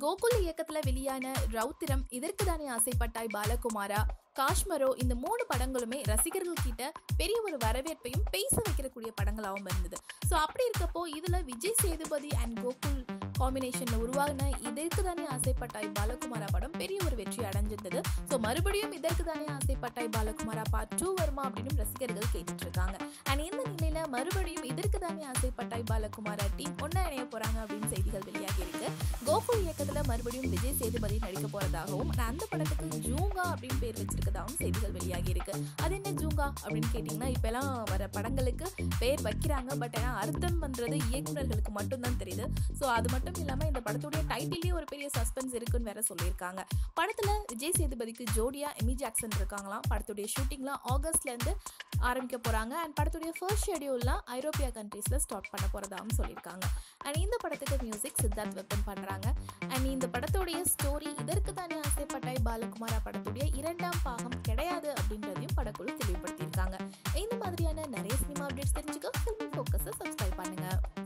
கோகுல் இயக்கத்துல வெளியான ரவுத்திரம் இதற்கு தானே ஆசைப்பட்டாய் பாலகுமாரா காஷ்மரோ இந்த மூணு படங்களுமே ரசிகர்கள் கிட்ட பெரிய ஒரு வரவேற்பையும் பேச வைக்கக்கூடிய படங்களாகவும் இருந்தது ஸோ அப்படி இருக்கப்போ இதுல விஜய் சேதுபதி அண்ட் கோகுல் காம்பினேஷன்ல உருவாகின இதற்கு தானே ஆசைப்பட்டாய் பாலகுமாரா படம் பெரிய ஒரு வெற்றி அடைஞ்சிருந்தது ஸோ மறுபடியும் இதற்கு தானே ஆசைப்பட்டாய் பாலகுமாரா பார்ட் டூ வருமா அப்படின்னு ரசிகர்கள் கேட்டுட்டு இருக்காங்க அண்ட் இந்த நிலையில மறுபடியும் இதற்கு தானே ஆசைப்பட்டாய் பாலகுமாரா டீம் ஒன்னா இணைய போறாங்க அப்படின்னு செய்திகள் வெளியாகி இருக்கு கோகுல் இயக்கத்துல மறுபடியும் விஜய் சேதுபதி நடிக்க போறதாகவும் and அந்த படத்துக்கு ஜூங்கா அப்படின்னு பேர் வச்சிருக்கதாகவும் செய்திகள் வெளியாகி இருக்கு அது என்ன ஜூங்கா அப்படின்னு கேட்டிங்கன்னா இப்பெல்லாம் வர படங்களுக்கு பேர் வைக்கிறாங்க பட் ஆனால் அர்த்தம் பண்றது இயக்குனர்களுக்கு மட்டும்தான் தெரியுது ஸோ அது மட்டும் இல்லாமல் இந்த படத்துடைய டைட்டிலே ஒரு பெரிய சஸ்பென்ஸ் இருக்குன்னு வேற சொல்லியிருக்காங்க படத்துல விஜய் சேதுபதிக்கு ஜோடியா எமி ஜாக்சன் இருக்காங்களாம் படத்துடைய ஷூட்டிங்லாம் ஆகஸ்ட்ல இருந்து ஆரம்பிக்க போறாங்க அண்ட் படத்துடைய ஃபர்ஸ்ட் ஷெடியூல்லாம் ஐரோப்பியா கண்ட்ரீஸ்ல ஸ்டார்ட் பண்ண போறதாகவும் சொல்லியிருக்காங்க அண்ட் இந்த படத்துக்கு மியூசிக் சித்தார்த் வெப்பன் பண்றாங்க அண்ட் இந்த படத்துடைய ஸ்டோரி இதற்கு தானே ஆசைப்பட்டாய் பாலகுமாரா படத்துடைய இரண்டாம் பாகம் கிடையாது அப்படின்றதையும் படக்குழு தெளிவுபடுத்தியிருக்காங்க இந்த மாதிரியான நிறைய சினிமா அப்டேட்ஸ் தெரிஞ்சுக்க ஃபில்மி ஃபோக்கஸை சப்ஸ்கிரைப் பண்ணுங்க